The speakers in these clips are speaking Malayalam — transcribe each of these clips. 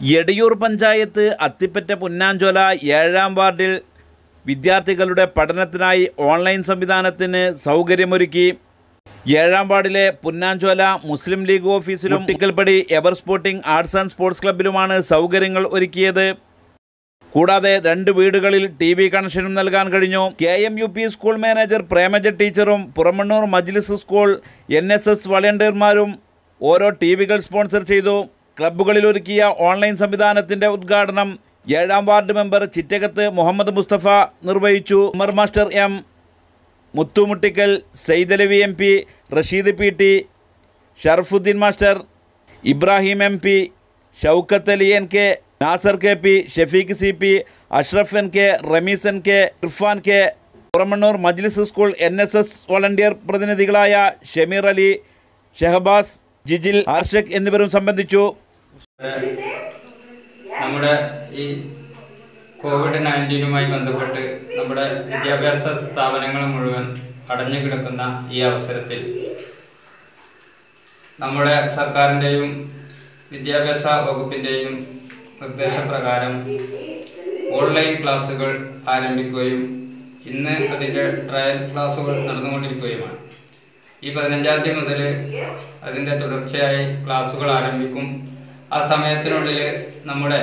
എടയൂർ പഞ്ചായത്ത് അത്തിപ്പറ്റ പുന്നാഞ്ചോല ഏഴാം വാർഡിൽ വിദ്യാർത്ഥികളുടെ പഠനത്തിനായി ഓൺലൈൻ സംവിധാനത്തിന് സൗകര്യമൊരുക്കി ഏഴാം വാർഡിലെ പുന്നാഞ്ചോല മുസ്ലിം ലീഗ് ഓഫീസിലും Tikkalpadi ever sporting arts and sports ക്ലബ്ബിലുമാണ് സൗകര്യങ്ങൾ ഒരുക്കിയത് കൂടാതെ രണ്ട് വീടുകളിൽ ടി വി കണക്ഷനും നൽകാൻ കഴിഞ്ഞു K M U P school manager Premaja ടീച്ചറും Puramannur Majlis school N S S വളണ്ടിയർമാരും ഓരോ ടി വികൾ സ്പോൺസർ ചെയ്തു ക്ലബ്ബുകളിൽ ഒരുക്കിയ ഓൺലൈൻ സംവിധാനത്തിന്റെ ഉദ്ഘാടനം ഏഴാം വാർഡ് മെമ്പർ ചിറ്റകത്ത് മുഹമ്മദ് മുസ്തഫ നിർവഹിച്ചു Umar master M Muthumuttikkal Saidalavi M P Rasheed P T Sharafuddin master Ibrahim M P Shoukath Ali N K Nasar K P Shafeeq C P Ashraf N K Rameez N K Irfan K Puramannur Majlis school N S S volunteer പ്രതിനിധികളായ ഷമീർ അലി ഷഹബാസ് ജിജിൽ ആർഷക് എന്നിവരും സംബന്ധിച്ചു നമ്മുടെ ഈ കോവിഡ് നയൻറ്റീനുമായി ബന്ധപ്പെട്ട് നമ്മുടെ വിദ്യാഭ്യാസ സ്ഥാപനങ്ങൾ മുഴുവൻ അടഞ്ഞു കിടക്കുന്ന ഈ അവസരത്തിൽ നമ്മുടെ സർക്കാരിൻ്റെയും വിദ്യാഭ്യാസ വകുപ്പിൻ്റെയും നിർദ്ദേശപ്രകാരം ഓൺലൈൻ ക്ലാസ്സുകൾ ആരംഭിക്കുകയും ഇന്ന് അതിൻ്റെ ട്രയൽ ക്ലാസ്സുകൾ നടന്നുകൊണ്ടിരിക്കുകയുമാണ് ഈ പതിനഞ്ചാം തീയതി മുതൽ അതിൻ്റെ തുടർച്ചയായി ക്ലാസ്സുകൾ ആരംഭിക്കും ആ സമയത്തിനുള്ളിൽ നമ്മുടെ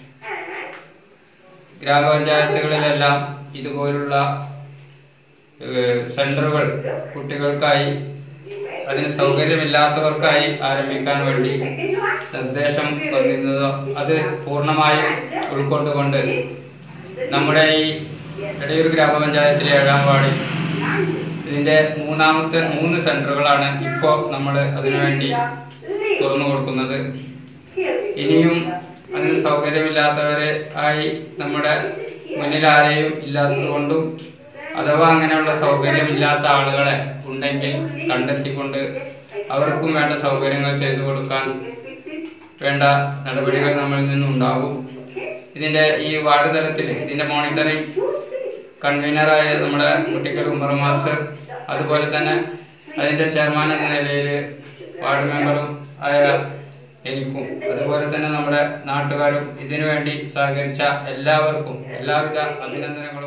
ഗ്രാമപഞ്ചായത്തുകളിലെല്ലാം ഇതുപോലുള്ള ഏഹ്, സെന്ററുകൾ കുട്ടികൾക്കായി അതിന് സൗകര്യമില്ലാത്തവർക്കായി ആരംഭിക്കാൻ വേണ്ടി നിർദ്ദേശം വന്നിരുന്നത് അത് പൂർണ്ണമായും ഉൾക്കൊണ്ടുകൊണ്ട് നമ്മുടെ ഈ എടയൂർ ഗ്രാമപഞ്ചായത്തിലെ ഏഴാം വാർഡിൽ ഇതിന്റെ മൂന്നാമത്തെ മൂന്ന് സെന്ററുകളാണ് ഇപ്പോൾ നമ്മൾ അതിനുവേണ്ടി തുറന്നു കൊടുക്കുന്നത് ഇനിയും അതിന് സൗകര്യമില്ലാത്തവരെ ആയി നമ്മുടെ മുന്നിൽ ആരെയും ഇല്ലാത്തതുകൊണ്ടും അഥവാ അങ്ങനെയുള്ള സൗകര്യമില്ലാത്ത ആളുകളെ ഉണ്ടെങ്കിൽ കണ്ടെത്തിക്കൊണ്ട് അവർക്കും വേണ്ട സൗകര്യങ്ങൾ ചെയ്തു കൊടുക്കാൻ വേണ്ട നടപടികൾ നമ്മളിൽ നിന്നുണ്ടാകും ഇതിന്റെ ഈ വാർഡ് തലത്തിൽ ഇതിന്റെ മോണിറ്ററിംഗ് കൺവീനറായ നമ്മുടെ കുട്ടിക്കൽ ഉമർ മാസ്റ്റർ അതുപോലെ തന്നെ അതിന്റെ ചെയർമാൻ എന്ന നിലയിൽ വാർഡ് മെമ്പറും ആയ എനിക്കും അതുപോലെ തന്നെ നമ്മുടെ നാട്ടുകാരും ഇതിനുവേണ്ടി സഹകരിച്ച എല്ലാവർക്കും എല്ലാവിധ അഭിനന്ദനങ്ങളും